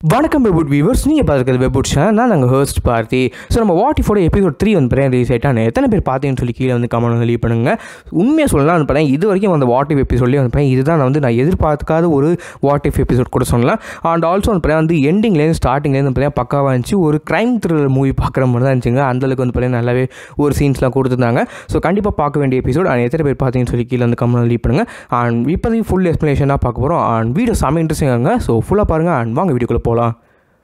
வணக்கம் வெபுட் வியூவர்ஸ் நீங்கள் பார்க்குறது வெபுட் சேனல் நான் நாங்கள் ஹோஸ்ட் பார்த்தி ஸோ நம்ம வாட் இஃபோட எபிசோட் த்ரீ வந்து பார்த்தீங்கன்னா ரிலீஸ் ஆயிட்டான எத்தனை பேர் பார்த்தீங்கன்னு சொல்லி கீழே வந்து கமெண்ட் வந்து லீவ் பண்ணுங்க உண்மையாக சொல்லலாம் வந்து பார்த்தீங்கன்னா இது வரைக்கும் அந்த வாட் இஃப் எபிசோட்லேயே வந்து பார்த்தீங்கன்னா இதுதான் நான் வந்து நான் எதிர்பார்க்காத ஒரு வாட் இஃப் எபிசோட் கூட சொல்லலாம் அண்ட் ஆல்சோ வந்து பார்த்தீங்கன்னா வந்து எண்டிங்லேருந்து ஸ்டார்டிங்லேருந்து வந்து பார்த்தீங்கன்னா பக்காவாக இருந்துச்சு ஒரு க்ரைம் த்ரில்லர் மூவி பார்க்குற மாதிரி தான் இருந்துச்சுங்க அந்தளவுக்கு வந்து பார்த்தீங்கன்னா நல்லாவே ஒரு சீன்ஸ்லாம் கொடுத்துருந்தாங்க ஸோ கண்டிப்பாக பார்க்க வேண்டிய எபிசோட் அண்ட் எத்தனை பேர் பார்த்தீங்கன்னு சொல்லி கீழே வந்து கமெண்ட் லீவ் பண்ணுங்க அண்ட் இப்போதைக்கு ஃபுல் எக்ஸ்ப்ளனேஷன் தான் பார்க்க போகிறோம் அண்ட் வீடியோ செம்ம இன்ட்ரெஸ்டிங்காங்க ஸோ ஃபுல்லாக பாருங்கள் அண்ட் வாங்க வீடியோக்குள்ளே போகலாம்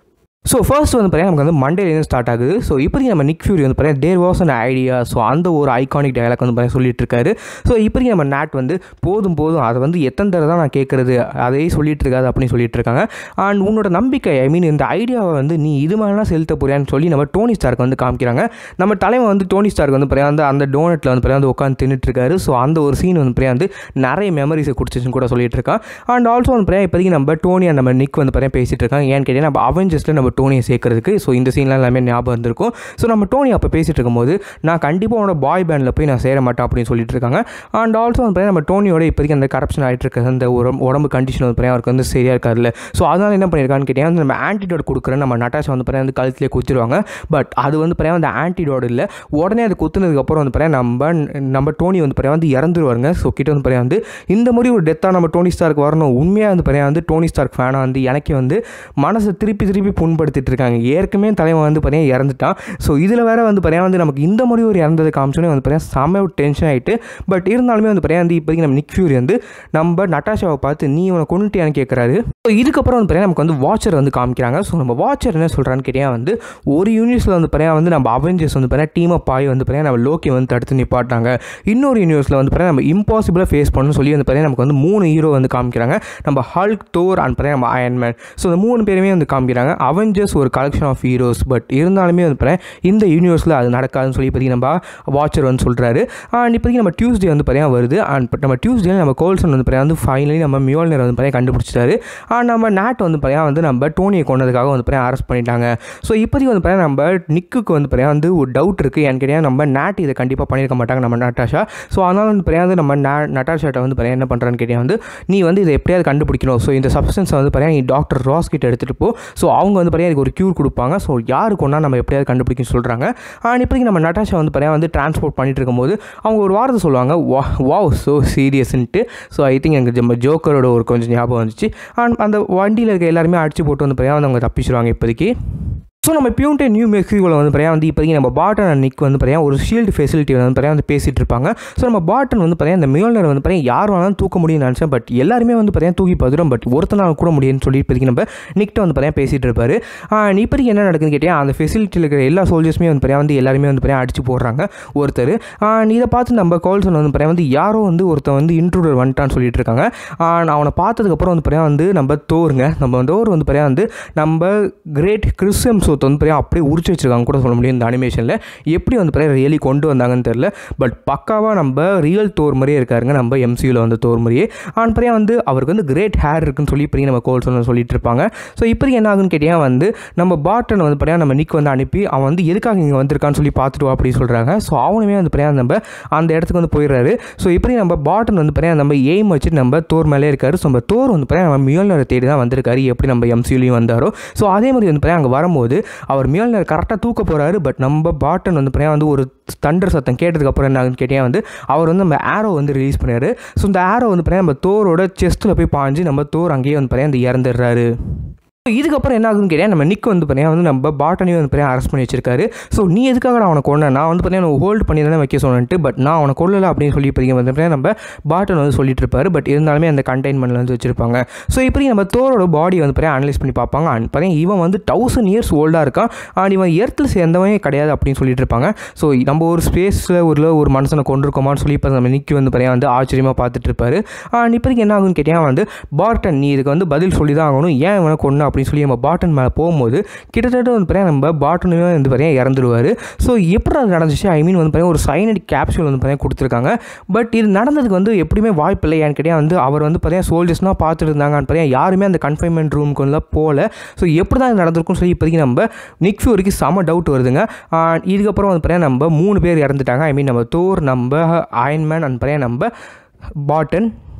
ஸோ ஃபர்ஸ்ட் வந்து பார்த்தீங்கன்னா நமக்கு வந்து மண்டேலேருந்து ஸ்டார்ட் ஆகுது ஸோ இப்போதைக்கு நம்ம நிக் ஃபியூரி வந்து பார்த்தீங்கன்னா there was an idea so அந்த ஒரு ஐகானிக் டயலாக் வந்து பார்த்தீங்கன்னா சொல்லிட்டு இருக்காரு ஸோ இப்போதைக்கு நம்ம நாட் வந்து போதும் போதும் அதை வந்து எத்தனை தடவை தான் நான் கேட்குறது அதையே சொல்லிட்டு இருக்காது அப்படின்னு சொல்லிட்டு இருக்காங்க அண்ட் உன்னோட நம்பிக்கை ஐ மீன் இந்த ஐடியாவை வந்து நீ இது மாதிரிலாம் செலுத்த போறியான்னு சொல்லி நம்ம டோனி ஸ்டார்க்கு வந்து காமிக்கிறாங்க நம்ம தலைவன் வந்து டோனி ஸ்டார்க்கு வந்து பார்த்தீங்கன்னா வந்து அந்த டோனட்டில் வந்து பார்த்தீங்கன்னா வந்து உட்காந்து தின்னுட்டு இருக்காரு ஸோ அந்த ஒரு சீன் வந்து பார்த்தீங்கன்னா வந்து நிறைய மெமரிஸை குடிச்சிச்சுன்னு கூட சொல்லிட்டு இருக்கான் அண்ட் ஆல்சோ வந்து பார்த்தீங்கன்னா இப்போதைக்கு நம்ம டோனி and நம்ம நிக் வந்து பார்த்தீங்கன்னா பேசிட்டு இருக்காங்க ஏன்னு கேட்டீங்கன்னா நம்ம அவெஞ்சர்ஸில் நம்ம டோனியை சேர்க்கறதுக்கு ஸோ இந்த சீன்லாம் எல்லாமே ஞாபகம் இருந்திருக்கும் ஸோ நம்ம டோனி அப்போ பேசிட்டு இருக்கும்போது நான் கண்டிப்பாக உன்னோட பாய் பேண்டில் போய் நான் சேர மாட்டேன் அப்படின்னு சொல்லிட்டு இருக்காங்க அண்ட் ஆல்சோ வந்து பார்த்தீங்கன்னா நம்ம டோனியோட இப்போதைக்கு அந்த கரப்ஷன் ஆகிட்டு இருக்க அந்த உடம்பு உடம்பு கண்டிஷன் வந்து பார்த்தீங்கன்னா அவருக்கு வந்து சரியாக இருக்காதுல்ல ஸோ அதனால் என்ன பண்ணியிருக்கான்னு கேட்டீங்கன்னா நம்ம ஆன்டிடோட் கொடுக்குற நம்ம நட்டாஷா வந்து பார்த்தீங்கன்னா வந்து கழுத்துலேயே குத்திடுவாங்க பட் அது வந்து பார்த்தீங்கன்னா அந்த ஆன்டிடோட் இல்லை உடனே அது குத்துனதுக்கப்புறம் வந்து பார்த்தீங்கன்னா நம்ம நம்ம டோனி வந்து பார்த்தீங்கன்னா வந்து இறந்துருவாருங்க ஸோ கிட்ட வந்து பார்த்தீங்கன்னா வந்து இந்த மாதிரி ஒரு டெத்தாக நம்ம டோனி ஸ்டார்க்கு வரணும் உண்மையாக வந்து பார்த்தீங்கன்னா வந்து டோனி ஸ்டார்க் ஃபேனாக வந்து எனக்கு வந்து மனசை திருப்பி திருப்பி புண்படுத்திட்டு இருக்காங்க ஏற்கனவே தலைவன் வந்து பார்த்தீங்கன்னா இறந்துட்டான் ஸோ இதில் வேற வந்து பார்த்தீங்கன்னா வந்து நமக்கு இந்த மாதிரி ஒரு இறந்தது காமிச்சோன்னே வந்து பார்த்தீங்கன்னா செம்ம டென்ஷன் ஆகிட்டு பட் இருந்தாலுமே வந்து பார்த்தீங்கன்னா வந்து இப்போதைக்கு நம்ம நிக் ஃபியூரி வந்து நம்ம நட்டாஷாவை பார்த்து நீ உன கொண்டுட்டியான்னு கேட்குறாரு ஸோ இதுக்கப்புறம் வந்து பார்த்தீங்கன்னா நமக்கு வந்து வாட்சர் வந்து காமிக்கிறாங்க ஸோ நம்ம வாட்சர் என்ன சொல்கிறான்னு கேட்டீங்கன்னா வந்து ஒரு யூனிவர்ஸில் வந்து பார்த்தீங்கன்னா வந்து நம்ம அவெஞ்சர்ஸ் வந்து பார்த்தீங்கன்னா டீம் அப் ஆகி வந்து பார்த்தீங்கன்னா நம்ம லோக்கி வந்து தடுத்து நிப்பாட்டாங்க இன்னொரு யூனிவர்ஸில் வந்து பார்த்தீங்கன்னா நம்ம இம்பாசிபிளாக ஃபேஸ் பண்ணணும்னு சொல்லி வந்து பார்த்தீங்கன்னா நமக்கு வந்து மூணு ஹீரோ வந்து காமிக்கிறாங்க நம்ம ஹல்க் தோர் அண்ட் பார்த்தீங்கன்னா நம்ம அயன்மேன் ஸோ இந்த மூணு பேருமே வந்து காமிக்கிறாங்க அவெஞ்சர்ஸ் ஒரு கலெக்ஷன் ஆஃப் ஹீரோஸ் பட் இருந்தாலுமே வந்து பார்த்தீங்கன்னா இந்த யூனிவர்ஸில் அது நடக்காதுன்னு சொல்லி இப்போதைக்கு நம்ம வாட்சர் வந்து சொல்கிறாரு அண்ட் இப்போதைக்கு நம்ம டியூஸ்டே வந்து பார்த்தீங்கன்னா வருது அண்ட் நம்ம டியூஸ்டே நம்ம கோல்சன் வந்து பார்த்தீங்கன்னா வந்து ஃபைனலி நம்ம மியோல்னர் வந்து பார்த்தீங்கன்னா கண்டுபிடிச்சிட்டாரு அண்ட் நம்ம நாட் வந்து பார்த்தீங்கன்னா வந்து நம்ம டோனியை கொண்டதுக்காக வந்து பார்த்தீங்கன்னா அரெஸ்ட் பண்ணிட்டாங்க ஸோ இப்போதைக்கு வந்து பார்த்தீங்கன்னா நம்ம நிக்குக்கு வந்து பார்த்தீங்கன்னா வந்து ஒரு டவுட் இருக்குது ஏன்னு கேட்டீங்கன்னா நம்ம நாட் இதை கண்டிப்பாக பண்ணியிருக்க மாட்டாங்க நம்ம நட்டாஷா ஸோ அதனால் வந்து பார்த்தீங்கன்னா வந்து நம்ம நா நட்டாஷாட்ட வந்து பார்த்தீங்கன்னா என்ன பண்ணுறான்னு கேட்டீங்கன்னா வந்து நீ வந்து இதை எப்படியாவது கண்டுபிடிக்கணும் ஸோ இந்த சப்ஸ்டன்ஸை வந்து பார்த்தீங்கன்னா நீ டாக்டர் ராஸ் கிட்ட எடுத்துகிட்டு போ ஸோ அவங்க வந்து பார்த்தீங்கன்னா இதுக்கு ஒரு க்யூர் கொடுப்பாங்க ஸோ யாருக்கு ஒன்றா நம்ம எப்படியாவது கண்டுபிடிக்கணும்னு சொல்கிறாங்க அண்ட் இப்போதைக்கு நம்ம நட்டாஷா வந்து பார்த்தீங்கன்னா வந்து டிரான்ஸ்போர்ட் பண்ணிட்டு இருக்கும்போது அவங்க ஒரு வாரத்தை சொல்லுவாங்க வா வாவ் ஸோ சீரியஸ்ன்ட்டு ஸோ ஐ திங்க் எனக்கு நம்ம ஜோக்கரோட ஒரு கொஞ்சம் ஞாபகம் வந்துச்சு அண்ட் அந்த வண்டியில் இருக்க எல்லாருமே அடிச்சு போட்டு வந்து பார்த்தீங்கன்னா வந்து அவங்க தப்பிச்சிருவாங்க இப்போதைக்கு ஸோ நம்ம பியூன்டே நியூ மெக்சிகோவில் வந்து பார்த்தீங்கன்னா வந்து இப்போதைக்கு நம்ம பாட்டன் அண்ட் நிக் வந்து பார்த்தீங்கன்னா ஒரு ஷீல்டு ஃபெசிலிட்டி வந்து பார்த்தீங்கன்னா வந்து பேசிகிட்டு இருப்பாங்க ஸோ நம்ம பாட்டன் வந்து பார்த்தீங்கன்னா இந்த மியோலர் வந்து பார்த்தீங்கன்னா யார் வேணாலும் தூக்க முடியும்னு நினச்சேன் பட் எல்லாருமே வந்து பார்த்தீங்கன்னா தூக்கி பார்த்துடும் பட் ஒருத்தனால கூட முடியும்னு சொல்லி இப்போதைக்கு நம்ம நிக்ட்ட வந்து பார்த்தீங்கன்னா பேசிகிட்டு இருப்பாரு அண்ட் இப்போதைக்கு என்ன நடக்குதுன்னு கேட்டிங்கன்னா அந்த ஃபெசிலிட்டியில் இருக்கிற எல்லா சோல்ஜர்ஸுமே வந்து பார்த்தீங்கன்னா வந்து எல்லாருமே வந்து பார்த்தீங்கன்னா அடிச்சு போடுறாங்க ஒருத்தர் அண்ட் இதை பார்த்து நம்ம கோல்சன் வந்து பார்த்தீங்கன்னா வந்து யாரோ வந்து ஒருத்தன் வந்து இன்ட்ரூடர் வந்துட்டான்னு சொல்லிட்டு இருக்காங்க அண்ட் அவனை பார்த்ததுக்கப்புறம் வந்து பார்த்தீங்கன்னா வந்து நம்ம தோருங்க நம்ம டோர் வந்து பார்த்தீங்கன்னா வந்து நம்ம கிரேட் கிறிஸ்டம் சோத் வந்து பார்த்தீங்கன்னா அப்படியே உரிச்சு வச்சிருக்காங்க கூட சொல்ல முடியும் இந்த அனிமேஷனில் எப்படி வந்து பார்த்தீங்கன்னா ரியலி கொண்டு வந்தாங்கன்னு தெரில பட் பக்காவாக நம்ம ரியல் தோர் மாதிரியே இருக்காருங்க நம்ம எம்சியூவில் வந்து தோர் மாதிரியே அண்ட் பார்த்தீங்கன்னா வந்து அவருக்கு வந்து கிரேட் ஹேர் இருக்குன்னு சொல்லி இப்படி நம்ம கோல் சொல்ல சொல்லிட்டு இருப்பாங்க ஸோ இப்படி என்ன ஆகுன்னு கேட்டிங்கன்னா வந்து நம்ம பாட்டன் வந்து பார்த்தீங்கன்னா நம்ம நிக் வந்து அனுப்பி அவன் வந்து எதுக்காக இங்கே வந்திருக்கான்னு சொல்லி பார்த்துட்டு வா அப்படின்னு சொல்கிறாங்க ஸோ அவனுமே வந்து பார்த்தீங்கன்னா நம்ம அந்த இடத்துக்கு வந்து போயிடுறாரு ஸோ இப்படி நம்ம பாட்டன் வந்து பார்த்தீங்கன்னா நம்ம எய்ம் வச்சு நம்ம தோர் மேலே இருக்காரு ஸோ நம்ம தோர் வந்து பார்த்தீங்கன்னா நம்ம மியோலரை தேடி தான் வந்திருக்காரு எப்படி நம்ம எம்சியூலையும் வந்தாரோ ஸோ அதே மாதிரி வந்து பார்த்தீங்கன்னா அங்கே வரும்போது அவர் மியோலர் கரெக்டாக தூக்க போகிறாரு பட் நம்ம பாட்டன் வந்து பார்த்தீங்கன்னா வந்து ஒரு தண்டர் சத்தம் கேட்டதுக்கப்புறம் என்ன ஆகுன்னு கேட்டிங்கன்னா வந்து அவர் வந்து நம்ம ஆரோ வந்து ரிலீஸ் பண்ணாரு ஸோ இந்த ஆரோ வந்து பார்த்தீங்கன்னா நம்ம தோரோட செஸ்ட்டில் போய் பாஞ்சு நம்ம தோர் அங்கேயே வந்து பார்த்தீங்கன்னா இந்த இறந்துடுறாரு இதுக்கப்புறம் என்ன ஆகுதுன்னு கேட்டால் நம்ம நிக் வந்து பார்த்தீங்கன்னா வந்து நம்ம பாட்டனையும் வந்து பார்த்தீங்கன்னா அரெஸ்ட் பண்ணி வச்சிருக்காரு ஸோ நீ எதுக்காக நான் அவனை கொண்டேன் நான் வந்து பார்த்தீங்கன்னா ஹோல்ட் பண்ணி தானே வைக்க சொன்னேன்ட்டு பட் நான் அவனை கொள்ளலை அப்படின்னு சொல்லி இப்போதைக்கு வந்து பார்த்தீங்கன்னா நம்ம பாட்டன் வந்து சொல்லிட்டு இருப்பாரு பட் இருந்தாலுமே அந்த கண்டெய்ன்மெண்ட்டில் வந்து வச்சிருப்பாங்க ஸோ இப்படி நம்ம தோரோட பாடி வந்து பார்த்தீங்கன்னா அனலைஸ் பண்ணி பார்ப்பாங்க அண்ட் பார்த்தீங்கன்னா இவன் வந்து தௌசண்ட் இயர்ஸ் ஓல்டாக இருக்கான் அண்ட் இவன் எர்த்தில் சேர்ந்தவனே கிடையாது அப்படின்னு சொல்லிட்டு இருப்பாங்க ஸோ நம்ம ஒரு ஸ்பேஸில் ஒரு ஒரு மனுஷனை கொண்டிருக்கோமான்னு சொல்லி இப்போ நம்ம நிக்கி வந்து பார்த்தீங்கன்னா வந்து ஆச்சரியமாக பார்த்துட்டு இருப்பாரு அண்ட் இப்போதைக்கு என்ன ஆகுன்னு கேட்டிங்கன்னா வந்து பாட்டன் நீ இதுக்கு வந்து பதில் சொல்லி தான் ஆகணும் ஏன் இவனை கொண்டு அப்படின்னு சொல்லி நம்ம பாட்டன் மேலே போகும்போது கிட்டத்தட்ட வந்து பார்த்தீங்கன்னா நம்ம பாட்டனுமே வந்து பார்த்தீங்கன்னா இறந்துருவார் ஸோ எப்படி அது நடந்துச்சு ஐ மீன் வந்து பார்த்தீங்கன்னா ஒரு சைனடிக் கேப்சூல் வந்து பார்த்தீங்கன்னா கொடுத்துருக்காங்க பட் இது நடந்ததுக்கு வந்து எப்படியுமே வாய்ப்பு இல்லை ஏன்னு கேட்டால் வந்து அவர் வந்து பார்த்தீங்கன்னா சோல்ஜர்ஸ்னால் பார்த்துட்டு இருந்தாங்கன்னு பார்த்தீங்கன்னா யாருமே அந்த கன்ஃபைன்மெண்ட் ரூமுக்கு வந்து போகல ஸோ எப்படி தான் இது நடந்திருக்கும்னு சொல்லி இப்போதைக்கு நம்ம நிக் ஃபியூரிக்கு செம டவுட் வருதுங்க இதுக்கப்புறம் வந்து பார்த்தீங்கன்னா நம்ம மூணு பேர் இறந்துட்டாங்க ஐ மீன் நம்ம தோர் நம்ம அயன்மேன் அண்ட் பார்த்தீங்கன்னா நம்ம பாட்டன்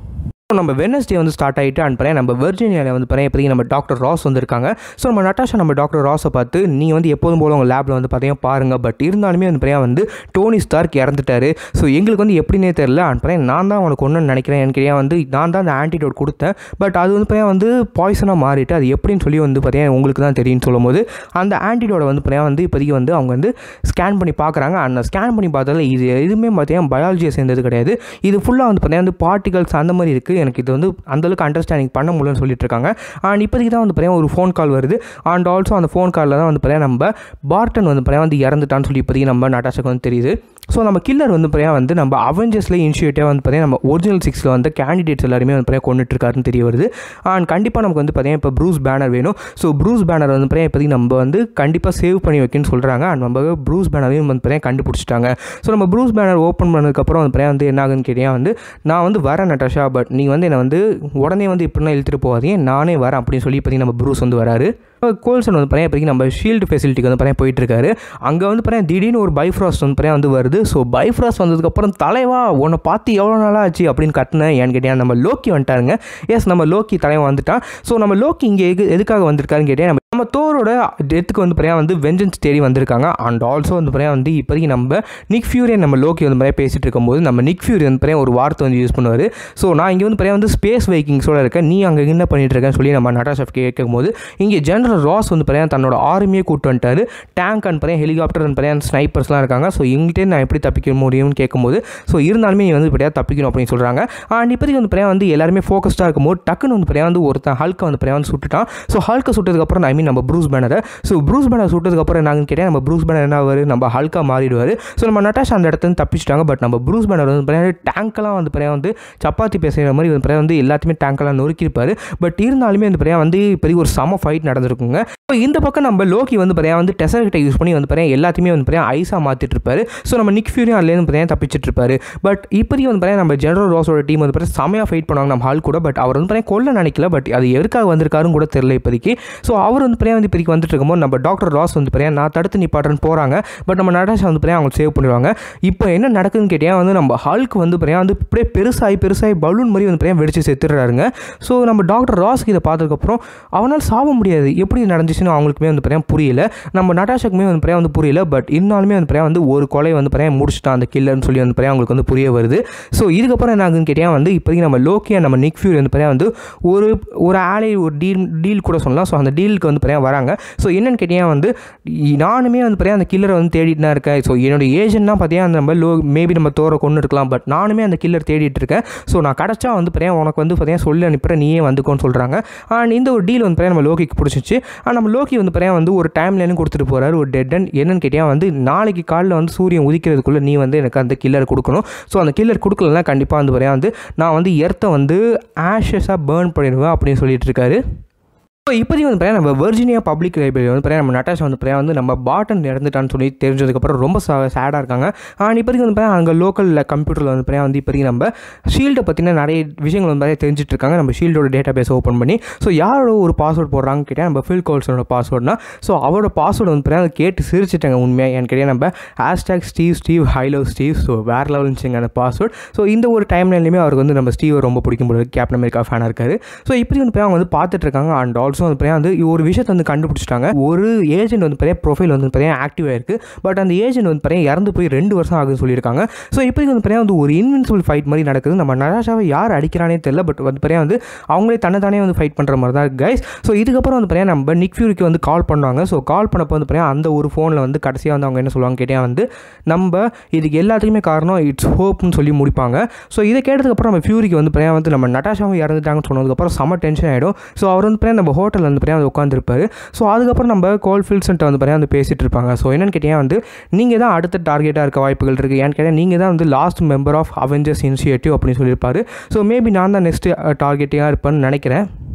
ஸோ நம்ம வெனஸ்டே வந்து ஸ்டார்ட் ஆகிட்டு அண்ட் பரையா நம்ம வெர்ஜினியாவில் வந்து பரையா இப்போதைக்கு நம்ம டாக்டர் ராஸ் வந்திருக்காங்க ஸோ நம்ம நட்டாஷா நம்ம டாக்டர் ராஸை பார்த்து நீங்கள் வந்து எப்போதும் போல உங்கள் லேபில் வந்து பார்த்தீங்கன்னா பாருங்கள் பட் இருந்தாலுமே வந்து பரையா வந்து டோனி ஸ்டார்க் இறந்துட்டாரு ஸோ எங்களுக்கு வந்து எப்படினே தெரில அண்ட் பரையா நான் தான் உனக்கு ஒன்றுன்னு நினைக்கிறேன் எனக்கு ஏன் வந்து நான் தான் அந்த ஆன்டிடோட் கொடுத்தேன் பட் அது வந்து பரையா வந்து பாய்சனாக மாறிட்டு அது எப்படின்னு சொல்லி வந்து பார்த்தீங்கன்னா உங்களுக்கு தான் தெரியும்னு சொல்லும் போது அந்த ஆன்டிடோட வந்து பரையா வந்து இப்போதைக்கு வந்து அவங்க வந்து ஸ்கேன் பண்ணி பார்க்குறாங்க அந்த ஸ்கேன் பண்ணி பார்த்ததில் இது எதுவுமே பார்த்தீங்கன்னா பயாலஜியை சேர்ந்தது கிடையாது இது ஃபுல்லாக வந்து பார்த்தீங்கன்னா வந்து பார்ட்டிகல்ஸ் அந்த மாதிரி இருக்குது எனக்கு இது வந்து அந்தளவுக்கு அண்டர்ஸ்டாண்டிங் பண்ண முடியலன்னு சொல்லிட்டு இருக்காங்க அண்ட் இப்போதைக்கு தான் வந்து பார்த்தீங்கன்னா ஒரு ஃபோன் கால் வருது அண்ட் ஆல்சோ அந்த ஃபோன் காலில் தான் வந்து பார்த்தீங்கன்னா நம்ம பார்டன் வந்து பார்த்தீங்கன்னா வந்து இறந்துட்டான்னு சொல்லி இப்போதைக்கு நம்ம நட்டாஷாக்கு வந்து தெரியுது ஸோ நம்ம கில்லர் வந்து பார்த்தீங்கன்னா வந்து நம்ம அவெஞ்சர்ஸில் இனிஷியேட்டிவாக வந்து பார்த்தீங்கன்னா நம்ம ஒரிஜினல் சிக்ஸில் வந்து கேண்டிடேட்ஸ் எல்லாருமே வந்து பார்த்தீங்கன்னா கொண்டுட்டு இருக்காருன்னு தெரிய வருது அண்ட் கண்டிப்பாக நமக்கு வந்து பார்த்தீங்கன்னா இப்போ ப்ரூஸ் பேனர் வேணும் ஸோ ப்ரூஸ் பேனர் வந்து பார்த்தீங்கன்னா இப்போதைக்கு நம்ம வந்து கண்டிப்பாக சேவ் பண்ணி வைக்கணும்னு சொல்கிறாங்க அண்ட் நம்ம ப்ரூஸ் பேனரையும் வந்து பார்த்தீங்கன்னா கண்டுபிடிச்சிட்டாங்க ஸோ நம்ம ப்ரூஸ் பேனர் ஓப்பன் பண்ணதுக்கப்புறம் வந்து பார்த்தீங்கன்னா வந்து என்ன ஆகுதுன்னு கேட்டீங்கன்னா வந்து நான் வந்து வரேன் நட்டாஷா பட் நீங்கள் வந்து என்னை வந்து உடனே வந்து இப்படினா இழுத்துட்டு போகாதீங்க நானே வரேன் அப்படின்னு சொல்லி பார்த்தீங்கன்னா நம்ம ப்ரூஸ் வந்து வராரு கோல்சன் வந்து பார்த்தீங்கன்னா இப்போதைக்கு நம்ம ஷீல்டு ஃபெசிலிட்டிக்கு வந்து பார்த்தீங்கன்னா போயிட்டு இருக்காரு அங்கே வந்து பார்த்தீங்கன்னா திடீர்னு ஒரு பைஃப்ராஸ்ட் வந்து பார்த்தீங்கன்னா வந்து வருது ஸோ பைஃப்ராஸ்ட் வந்ததுக்கப்புறம் தலைவா உன்னை பார்த்து எவ்வளோ நாளாக ஆச்சு அப்படின்னு கட்டினேன் ஏன்னு கேட்டேன் நம்ம லோக்கி வந்துட்டாருங்க எஸ் நம்ம லோக்கி தலைவன் வந்துட்டான் ஸோ நம்ம லோக்கி இங்கே எது எதுக்காக வந்திருக்காருன்னு கேட்டேன் நம்ம நம்ம தோரோட டெத்துக்கு வந்து பார்த்தீங்கன்னா வந்து வெஞ்சன்ஸ் தேடி வந்திருக்காங்க அண்ட் ஆல்சோ வந்து பார்த்தீங்கன்னா வந்து இப்போதைக்கு நம்ம நிக் ஃபியூரியன் நம்ம லோக்கி வந்து பார்த்தீங்கன்னா பேசிட்டு இருக்கும்போது நம்ம நிக் ஃபியூரி வந்து பார்த்தீங்கன்னா ஒரு வார்த்தை வந்து யூஸ் பண்ணுவார் ஸோ நான் இங்கே வந்து பார்த்தீங்கன்னா வந்து ஸ்பேஸ் வைக்கிங்ஸோட இருக்கேன் நீ அங்கே என்ன பண்ணிட்டு இருக்கேன்னு சொல்லி நம்ம நட்டாஷப் கேட்கும்போது இங்கே ஜென்ரல் ராஸ் வந்து பார்த்தீங்கன்னா தன்னோட ஆர்மியே கூப்பிட்டு வந்துட்டாரு டேங்க் அண்ட் பார்த்தீங்கன்னா ஹெலிகாப்டர் அண்ட் பார்த்தீங்கன்னா ஸ்னைப்பர்ஸ்லாம் இருக்காங்க ஸோ இங்கிட்டே நான் எப்படி தப்பிக்க முடியும்னு கேட்கும்போது ஸோ இருந்தாலுமே நீ வந்து பார்த்தீங்கன்னா தப்பிக்கணும் அப்படின்னு சொல்கிறாங்க அண்ட் இப்போதைக்கு வந்து பார்த்தீங்கன்னா வந்து எல்லாருமே ஃபோக்கஸ்டாக இருக்கும்போது டக்குன்னு வந்து பார்த்தீங்கன்னா வந்து ஒருத்தன் ஹல்க்கை வந்து பார்த்தீங்கன்னா வந்து சுட்டுட்டான் ஸோ ஹல்க்கை சுட்டதுக்கப்புறம் ஐ மீன் நம்ம ப்ரூஸ் பேனரை ஸோ ப்ரூஸ் பேனர் சுட்டதுக்கப்புறம் என்னான்னு கேட்டால் நம்ம ப்ரூஸ் பேனர் என்ன ஆவார் நம்ம ஹல்கா மாறிடுவார் ஸோ நம்ம நட்டாஷ் அந்த இடத்துல தப்பிச்சிட்டாங்க பட் நம்ம ப்ரூஸ் பேனர் வந்து பார்த்தீங்கன்னா டேங்க்கெல்லாம் வந்து பார்த்தீங்கன்னா வந்து சப்பாத்தி பேசுகிற மாதிரி வந்து பார்த்தீங்கன்னா வந்து எல்லாத்தையுமே டேங்க்கெல்லாம் நொறுக்கியிருப்பார் பட் இருந்தாலுமே வந்து பார்த்தீங்கன்னா வந்து பெரிய ஒரு சம ஃபைட் நடந்திருக்குங்க ஸோ இந்த பக்கம் நம்ம லோக்கி வந்து பார்த்தீங்கன்னா வந்து டெசர் கிட்ட யூஸ் பண்ணி வந்து பார்த்தீங்கன்னா எல்லாத்தையுமே வந்து பார்த்தீங்கன்னா ஐஸாக மாற்றிட்டு இருப்பாரு ஸோ நம்ம நிக் ஃபியூரியும் அதுலேருந்து பார்த்தீங்கன்னா தப்பிச்சிட்டு இருப்பாரு பட் இப்போதைக்கு வந்து பார்த்தீங்கன்னா நம்ம ஜெனரல் ரோஸோட டீம் வந்து பார்த்தீங்கன்னா செமையாக ஃபைட் பண்ணுவாங்க நம்ம ஹால் கூட பட் அவர் வந்து பார்த்தீங்கன்னா கொல்ல நினைக்கல பட் அது எதுக்காக வந்திருக்காருன்னு கூட தெரியல இப்போதைக்கு ஸோ அவர் வந்து பார்த்தீங்கன்னா வந்து இப்போதைக்கு வந்துட்டு இருக்கும்போது நம்ம டாக்டர் ராஸ் வந்து பார்த்தீங்கன்னா நான் தடுத்து நிப்பாட்டுறேன்னு போகிறாங்க பட் நம்ம நடாஷா வந்து பார்த்தீங்கன்னா அவங்க சேவ் பண்ணிடுவாங்க இப்போ என்ன நடக்குதுன்னு கேட்டிங்கன்னா வந்து நம்ம ஹாலுக்கு வந்து பார்த்தீங்கன்னா வந்து இப்படியே பெருசாகி பெருசாகி பலூன் மாதிரி வந்து பார்த்தீங்கன்னா வெடிச்சு செத்துடுறாருங்க ஸோ நம்ம டாக்டர் ராஸ்க்கு இதை பார்த்ததுக்கப்புறம் அவனால் சாக முடியாது எப்படி நடந்துச்சுன்னு அவங்களுக்குமே வந்து பார்த்தீங்கன்னா புரியல நம்ம நட்டாஷாக்குமே வந்து பார்த்தீங்கன்னா வந்து புரியல பட் இருந்தாலுமே வந்து பார்த்தீங்கன்னா வந்து ஒரு கொலை வந்து பார்த்தீங்கன்னா முடிச்சுட்டான் அந்த கில்லர்னு சொல்லி வந்து பார்த்தீங்கன்னா அவங்களுக்கு வந்து புரிய வருது ஸோ இதுக்கப்புறம் என்ன ஆகுதுன்னு கேட்டிங்கன்னா வந்து இப்போதைக்கு நம்ம லோக்கியா நம்ம நிக் ஃபியூரி வந்து பார்த்தீங்கன்னா வந்து ஒரு ஒரு ஆலை ஒரு டீல் டீல் கூட சொல்லலாம் ஸோ அந்த டீலுக்கு வந்து பார்த்தீங்கன்னா வராங்க ஸோ என்னன்னு கேட்டிங்கன்னா வந்து இ- நானுமே வந்து பார்த்தீங்கன்னா அந்த கில்லரை வந்து தேடிட்டு தான் இருக்கேன் ஸோ என்னோட ஏஜென்ட்னா பார்த்தீங்கன்னா நம்ம லோ மேபி நம்ம தோற கொண்டு இருக்கலாம் பட் நானுமே அந்த கில்லர் தேடிட்டு இருக்கேன் ஸோ நான் கிடச்சா வந்து பார்த்தீங்கன்னா உனக்கு வந்து பார்த்தீங்கன்னா சொல்லி அனுப்புகிறேன் நீயே வந்துக்கோன்னு சொல்கிறாங்க அண்ட் இந்த ஒரு டீல் வந்து பார்த்தீங்கன்னா நம்ம லோக்கிக்கு பிடிச்சிச்சு அண்ட் நம்ம லோக்கி வந்து பார்த்தீங்கன்னா வந்து ஒரு டைம் லைனும் கொடுத்துட்டு போகிறாரு ஒரு டெட் அண்ட் என்னன்னு கேட்டிங்கன்னா வந்து நாளைக்கு காலைல வந்து சூரியன் உதிக்கிறதுக்குள்ளே நீ வந்து எனக்கு அந்த கில்லர் கொடுக்கணும் ஸோ அந்த கில்லர் கொடுக்கலன்னா கண்டிப்பாக வந்து பார்த்தீங்கன்னா வந்து நான் வந்து எர்த்தை வந்து ஆஷஸாக பேர்ன் பண்ணிடுவேன் அப்படின்னு சொல்லிட்டு இருக்காரு இப்போ இப்போதைக்கு வந்து பார்த்தீங்கன்னா நம்ம வெர்ஜினியா பப்ளிக் லைப்ரரி வந்து பார்த்தீங்கன்னா நம்ம நட்டாஷா வந்து பார்த்தீங்கன்னா வந்து நம்ம பாட்டன் இறந்துட்டான்னு சொல்லி தெரிஞ்சதுக்கப்புறம் ரொம்ப சேடாக இருக்காங்க அண்ட் இப்போதைக்கு வந்து பார்த்தீங்கன்னா அங்கே லோக்கலில் கம்ப்யூட்டரில் வந்து பார்த்தீங்கன்னா வந்து இப்போதைக்கு நம்ம ஷீல்டை பற்றின நிறைய விஷயங்கள் வந்து பார்த்தீங்கன்னா தெரிஞ்சுட்டு இருக்காங்க நம்ம ஷீல்டோட டேட்டா பேஸ் ஓப்பன் பண்ணி ஸோ யாரோட ஒரு பாஸ்வேர்ட் போடுறாங்க கேட்டால் நம்ம ஃபில் கோல்ஸோட பாஸ்வேர்ட்னா ஸோ அவரோட பாஸ்வேர்டு வந்து பார்த்தீங்கன்னா கேட்டு சிரிச்சிட்டாங்க உண்மையாக ஏன்னு கேட்டால் நம்ம ஹேஷ்டாக் ஸ்டீவ் ஸ்டீவ் ஹைலோ ஸ்டீவ் ஸோ வேறு லெவல் இருந்துச்சுங்க அந்த பாஸ்வேர்ட் ஸோ இந்த ஒரு டைம்லைன்லையுமே அவருக்கு வந்து நம்ம ஸ்டீவை ரொம்ப பிடிக்கும் போது கேப்டன் அமெரிக்கா ஃபேனாக இருக்காரு ஸோ இப்படி வந்து போய் அவங்க வந்து பார்த்துட்டு இருக்காங்க அண்ட் ஆல்சோ வந்து பார்த்தீங்கன்னா வந்து ஒரு விஷயத்தை வந்து கண்டுபிடிச்சிட்டாங்க ஒரு ஏஜென்ட் வந்து பார்த்தீங்கன்னா ப்ரொஃபைல் வந்து பார்த்தீங்கன்னா ஆக்டிவ் ஆயிருக்கு பட் அந்த ஏஜென்ட் வந்து பார்த்தீங்கன்னா இறந்து போய் ரெண்டு வருஷம் ஆகுதுன்னு சொல்லியிருக்காங்க ஸோ இப்படி வந்து பார்த்தீங்கன்னா வந்து ஒரு இன்வின்சிபிள் ஃபைட் மாதிரி நடக்குது நம்ம நராஷாவை யார் அடிக்கிறானே தெரியல பட் வந்து பார்த்தீங்கன்னா வந்து அவங்களே தன்னை தானே வந்து ஃபைட் பண்ணுற மாதிரி தான் கைஸ் ஸோ இதுக்கப்புறம் வந்து பார்த்தீங்கன்னா நம்ம நிக் ஃபியூரிக்கு வந்து கால் பண்ணுவாங்க ஸோ கால் பண்ணப்போ வந்து பார்த்தீங்கன்னா அந்த ஒரு ஃபோனில் வந்து கடைசியாக வந்து அவங்க என்ன சொல்லுவாங்க கேட்டால் வந்து நம்ம இதுக்கு எல்லாத்துக்குமே காரணம் இட்ஸ் ஹோப்னு சொல்லி முடிப்பாங்க ஸோ இதை கேட்டதுக்கப்புறம் நம்ம ஃபியூரிக்கு வந்து பார்த்தீங்கன்னா வந்து நம்ம நட்டாஷாவும் இறந்துட்டாங்கன்னு சொன்னதுக்கப்புறம் செம்ம டென்ஷன் ஆகிடும் ஸோ அவர் வந்து பார்த்தீங்கன்னா நம்ம ஹோட்டலில் வந்து பார்த்தீங்கன்னா வந்து உட்காந்துருப்பாரு ஸோ அதுக்கப்புறம் நம்ம கோல் ஃபில்சன்ட்ட வந்து பார்த்தீங்கன்னா வந்து பேசிகிட்டு இருப்பாங்க ஸோ என்னன்னு கேட்டிங்கன்னா வந்து நீங்கள் தான் அடுத்த டார்கெட்டாக இருக்க வாய்ப்புகள் இருக்குது ஏன்னு கேட்டால் நீங்கள் தான் வந்து last member of Avengers Initiative அப்படின்னு சொல்லியிருப்பாரு ஸோ மேபி நான் தான் நெக்ஸ்ட் டார்கெட்டிங்காக இருப்பேன்னு நினைக்கிறேன்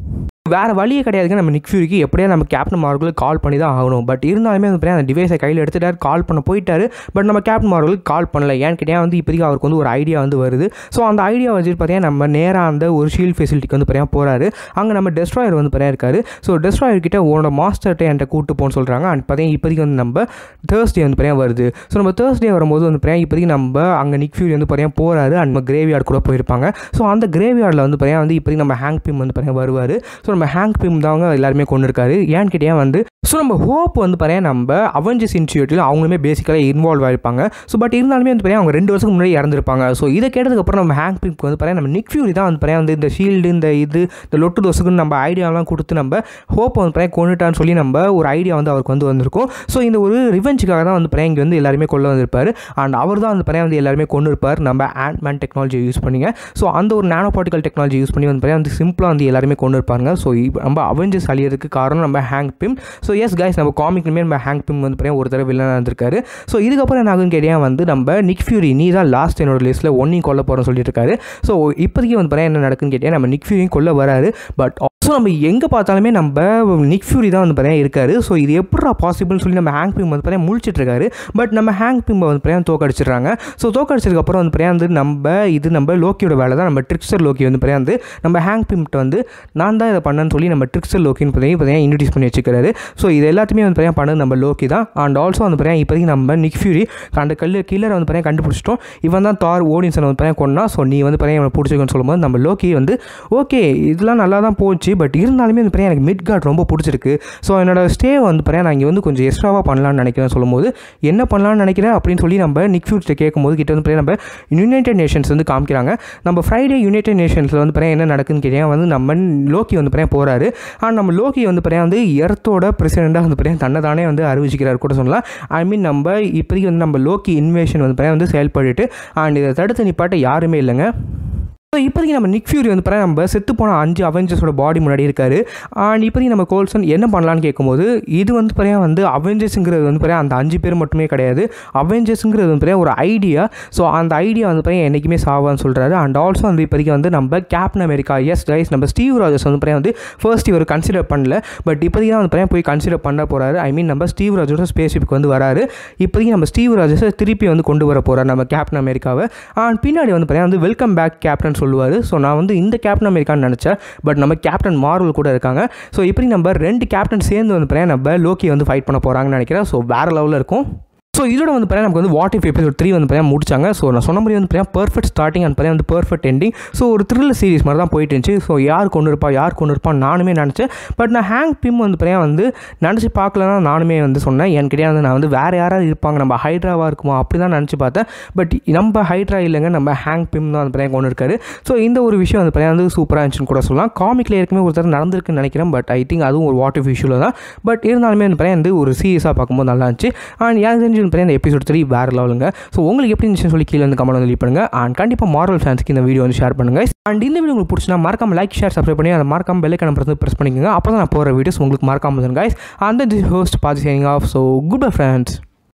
வேறு வழியே கிடையாதுங்க நம்ம நிக் ஃபியூரிக்கு எப்படியா நம்ம கேப்டன் மார்வலுக்கு கால் பண்ணி தான் ஆகணும் பட் இருந்தாலுமே வந்து பார்த்தீங்கன்னா அந்த டிவைஸை கையில் எடுத்துட்டார் கால் பண்ண போயிட்டாரு பட் நம்ம கேப்டன் மார்வலுக்கு கால் பண்ணல ஏன்னு கேட்டால் வந்து இப்போதைக்கு அவருக்கு வந்து ஒரு ஐடியா வந்து வருது ஸோ அந்த ஐடியா வச்சுட்டு பார்த்தீங்கன்னா நம்ம நேராக அந்த ஒரு ஷீல்ட் ஃபெசிலிட்டிக்கு வந்து பார்த்தீங்கன்னா போகிறாரு அங்கே நம்ம டெஸ்ட்ராயர் வந்து பார்த்தீங்கன்னா இருக்காரு ஸோ டெஸ்ட்ராயர் கிட்ட உன்னோட மாஸ்டர்கிட்ட என்கிட்ட கூட்டு போன்னு சொல்கிறாங்க அண்ட் பார்த்தீங்கன்னா இப்போதைக்கு வந்து நம்ம தேர்ஸ்டே வந்து பார்த்தீங்கன்னா வருது ஸோ நம்ம தேர்ஸ்டே வரும்போது வந்து பார்த்தீங்கன்னா இப்போதைக்கு நம்ம அங்கே நிக் ஃபியூரி வந்து பார்த்தீங்கன்னா போகிறாரு அண்ட் நம்ம கிரேவியார்டு கூட போயிருப்பாங்க ஸோ அந்த கிரேவியார்டில் வந்து பார்த்தீங்கன்னா வந்து இப்போதைக்கு நம்ம ஹேங் பிம் வந்து பார்த்தீங்கன்னா வருவார் ஸோ நம்ம ஹேங் பிம் தாங்க எல்லாருமே கொண்டு இருக்காரு ஏன்னு கேட்டியா வந்து ஸோ நம்ம ஹோப் வந்து பார்த்தீங்கன்னா நம்ம அவெஞ்சர்ஸ் இன்ஸ்டியூட்டில் அவங்களுமே பேசிக்கலாக இன்வால்வ் ஆகிருப்பாங்க ஸோ பட் இருந்தாலுமே வந்து பார்த்தீங்கன்னா அவங்க ரெண்டு வருஷத்துக்கு முன்னாடி இறந்துருப்பாங்க ஸோ இதை கேட்டதுக்கப்புறம் நம்ம ஹேங் பிம்க்கு வந்து பார்த்தீங்கன்னா நம்ம நிக் ஃபியூரி தான் வந்து பார்த்தீங்கன்னா வந்து இந்த ஷீல்டு இந்த இது இந்த லொட்டு தோசுக்குன்னு நம்ம ஐடியாலாம் கொடுத்து நம்ம ஹோப்பை வந்து பார்த்தீங்கன்னா கொண்டுட்டான்னு சொல்லி நம்ம ஒரு ஐடியா வந்து அவருக்கு வந்து வந்திருக்கும் ஸோ இந்த ஒரு ரிவெஞ்சுக்காக தான் வந்து பார்த்தீங்கன்னா இங்கே வந்து எல்லாருமே கொள்ள வந்திருப்பார் அண்ட் அவர் தான் வந்து பார்த்தீங்கன்னா வந்து எல்லாருமே கொண்டு இருப்பார் நம்ம ஆண்ட்மேன் டெக்னாலஜி யூஸ் பண்ணிங்க ஸோ அந்த ஒரு நானோ பார்ட்டிகல் டெக்னாலஜி யூஸ் பண்ணி வந்து பார்த்தீங்கன்னா வந்து சிம்பிளாக வந்து எல்லாருமே கொண்டு இருப்பாங்க ஸோ நம்ம அவெஞ்சர்ஸ் அழியறதுக்கு காரணம் நம்ம Hank Pym so yes guys நம்ம காமிக்லுமே நம்ம ஹேங் பிம் வந்து பார்த்தீங்கன்னா ஒரு தடவை வில்லனாக இருந்திருக்காரு ஸோ இதுக்கப்புறம் என்ன ஆகுன்னு கேட்டியா வந்து நம்ம நிக் ஃபியூரி நீ தான் லாஸ்ட் என்னோட லிஸ்ட்டில் ஒன்றையும் கொல்ல போகிறோம்னு சொல்லிட்டு இருக்காரு ஸோ இப்போதைக்கு வந்து பார்த்தீங்கன்னா என்ன நடக்குன்னு கேட்டியா நம்ம நிக் ஃபியூரியும் கொல்ல வராரு பட் ஸோ நம்ம எங்கே பார்த்தாலுமே நம்ம நிக் ஃபியூரி தான் வந்து பார்த்தீங்கன்னா இருக்காரு ஸோ இது எப்படா பாசிபிள்னு சொல்லி நம்ம ஹேங் பிம் வந்து பார்த்தீங்கன்னா முழிச்சிட்டு இருக்காரு பட் நம்ம ஹேங் பிம் வந்து பார்த்தீங்கன்னா தோக்கடிச்சிடுறாங்க ஸோ தோக்கடிச்சதுக்கப்புறம் வந்து பார்த்தீங்கன்னா வந்து நம்ம இது நம்ம லோக்கியோட வேலை தான் நம்ம ட்ரிக்ஸர் லோக்கி வந்து பார்த்தீங்கன்னா வந்து நம்ம ஹேங் பிம்கிட்ட வந்து நான் தான் இதை பண்ணேன்னு சொல்லி நம்ம ட்ரிக்ஸர் லோக்கின்னு பார்த்தீங்கன்னா பார்த்தீங்கன்னா இன்ட்ரடியூஸ் பண்ணி வச்சுக்கிறாரு ஸோ இது எல்லாத்தையுமே வந்து பார்த்தீங்கன்னா பண்ணது நம்ம லோக்கி தான் அண்ட் ஆல்சோ வந்து பார்த்தீங்கன்னா இப்போதைக்கு நம்ம நிக் ஃபியூரி அந்த கல் கில்லரை வந்து பார்த்தீங்கன்னா கண்டுபிடிச்சிட்டோம் இவன் தான் தார் ஓடின்சன் வந்து பார்த்தீங்கன்னா கொண்டா ஸோ நீ வந்து பார்த்தீங்கன்னா இவனை பிடிச்சிக்கன்னு சொல்லும்போது நம்ம லோக்கி வந்து ஓகே இதெல்லாம் நல்லா தான் போச்சு பட் இருந்தாலுமே வந்து பார்த்தீங்கன்னா எனக்கு மிட் கார்ட் ரொம்ப பிடிச்சிருக்கு ஸோ என்னோட ஸ்டே வந்து பார்த்தீங்கன்னா நான் இங்கே வந்து கொஞ்சம் எக்ஸ்ட்ராவாக பண்ணலாம்னு நினைக்கிறேன் சொல்லும்போது என்ன பண்ணலாம்னு நினைக்கிறேன் அப்படின்னு சொல்லி நம்ம நிக் ஃபியூரிட்ட கேட்கும்போது கிட்ட வந்து பார்த்தீங்கன்னா நம்ம யுனைடெட் நேஷன்ஸ் வந்து காமிக்கிறாங்க நம்ம ஃப்ரைடே யுனைடெட் நேஷன்ஸில் வந்து பார்த்தீங்கன்னா என்ன நடக்குதுன்னு கேட்டீங்கன்னா வந்து நம்ம லோக்கி வந்து பார்த்தீங்கன்னா போகிறாரு ஆனால் நம்ம லோக்கி வந்து பார்த்தீங்கன்னா வந்து எர்த்தோட பிரசிடெண்ட்டாக வந்து பார்த்தீங்கன்னா தன்னை தானே வந்து அறிவிச்சிக்கிறார் கூட சொல்லலாம் ஐ மீன் நம்ம இப்போதைக்கு வந்து நம்ம லோக்கி இன்வேஷன் வந்து பார்த்தீங்கன்னா வந்து செயல்பட்டுட்டு அண்ட் இதை தடுத்து நிப்பாட்ட யாருமே இல்லைங்க ஸோ இப்போதைக்கு நம்ம நிக் ஃபியூரி வந்து பார்த்தா நம்ம செத்து போன அஞ்சு அவெஞ்சர்ஸோட பாடி முன்னாடி இருக்காரு அண்ட் இப்போதைக்கு நம்ம கோல்சன் என்ன பண்ணலான்னு கேட்கும்போது இது வந்து பார்த்தீங்கன்னா வந்து அவெஞ்சர்ஸுங்கிறது வந்து பார்த்தீங்கன்னா அந்த அஞ்சு பேர் மட்டுமே கிடையாது அவெஞ்சர்ஸுங்கிறது வந்து பார்த்தீங்கன்னா ஒரு ஐடியா ஸோ அந்த ஐடியா வந்து பார்த்தீங்கன்னா என்றைக்குமே சாவான்னு சொல்கிறாரு அண்ட் ஆல்சோ வந்து இப்போதைக்கு வந்து நம்ம கேப்டன் அமெரிக்கா எஸ் கைஸ் நம்ம ஸ்டீவ் ராஜர்ஸ் வந்து பார்த்தீங்கன்னா வந்து ஃபர்ஸ்ட் இவர் கன்சிடர் பண்ணல பட் இப்போதைக்கு தான் வந்து பார்த்தீங்கன்னா போய் கன்சிடர் பண்ண போகிறாரு ஐ மீன் நம்ம ஸ்டீவ் ராஜர்ஸ் ஸ்பேஸ்ஷிப்புக்கு வந்து வராரு இப்போதைக்கு நம்ம ஸ்டீவ் ராஜர்ஸை திருப்பி வந்து கொண்டு வர போகிறார் நம்ம கேப்டன் அமெரிக்காவை அண்ட் பின்னாடி வந்து பார்த்தீங்கன்னா வந்து வெல்கம் பேக் கேப்டன் சொல்லுவார் ஸோ நான் வந்து இந்த கேப்டன் அமெரிக்கான்னு நினச்சேன் பட் நம்ம கேப்டன் மார்வல் கூட இருக்காங்க ஸோ இப்படி நம்ம ரெண்டு கேப்டன் சேர்ந்து வந்து பார்த்தீங்கன்னா நம்ம லோக்கி வந்து ஃபைட் பண்ண போகிறாங்கன்னு நினைக்கிறேன் ஸோ வேறு லெவலில் இருக்கும் ஸோ இதோட வந்து பார்த்தீங்கன்னா நமக்கு வந்து வாட் இஃப் எபிசோட் த்ரீ வந்து பார்த்தீங்கன்னா முடிச்சாங்க ஸோ நான் சொன்ன மாதிரி வந்து பார்த்தீங்கன்னா பர்ஃபெக்ட் ஸ்டார்டிங் அண்ட் பார்த்தீங்கன்னா வந்து பர்ஃபெக்ட் எண்டிங் ஸோ ஒரு த்ரில்லர் சீரிஸ் மாதிரி தான் போயிட்டு இருந்துச்சு ஸோ யார் கொண்டு இருப்பா யார் கொண்டு இருப்பான்னு நானுமே நினச்சேன் பட் நான் ஹேங் பிம் வந்து பார்த்தீங்கன்னா வந்து நினச்சி பார்க்கலன்னா நானுமே வந்து சொன்னேன் என்கிட்டயே வந்து நான் வந்து வேறு யாராவது இருப்பாங்க நம்ம ஹைட்ராவாக இருக்குமா அப்படி தான் நினச்சி பார்த்தேன் பட் நம்ம ஹைட்ரா இல்லைங்க நம்ம ஹேங் பிம் தான் வந்து பார்த்தீங்கன்னா கொண்டு இருக்காரு ஸோ இந்த ஒரு விஷயம் வந்து பார்த்தீங்கன்னா வந்து சூப்பராக இருந்துச்சுன்னு கூட சொல்லலாம் காமிக்கில் ஏற்கனவே ஒருத்தர் நடந்திருக்குன்னு நினைக்கிறேன் பட் ஐ திங்க் அதுவும் ஒரு வாட் இஃப் இஷ்யூவில் தான் பட் இருந்தாலுமே வந்து பார்த்தீங்கன்னா வந்து ஒரு சீரியஸாக பார்க்கும்போது நல்லா இருந்துச்சு அண்ட் எனக்கு தெரிஞ்சு வந்து பார்த்தீங்கன்னா இந்த எபிசோட் த்ரீ வேறு லெவலுங்க ஸோ உங்களுக்கு எப்படி இருந்துச்சுன்னு சொல்லி கீழே வந்து கமெண்ட் வந்து லீவ் பண்ணுங்கள் அண்ட் கண்டிப்பாக மாரல் ஃபேன்ஸ்க்கு இந்த வீடியோ வந்து ஷேர் பண்ணுங்கள் அண்ட் இந்த வீடியோ உங்களுக்கு பிடிச்சினா மறக்காம லைக் ஷேர் சப்ஸ்கிரைப் பண்ணி அந்த மறக்காம பெல்லைக்கான பிரச்சனை ப்ரெஸ் பண்ணிக்கோங்க அப்போ தான் நான் போகிற வீடியோஸ் உங்களுக்கு மறக்காம கைஸ் அந்த ஹோஸ்ட் பார்த்து signing off so goodbye friends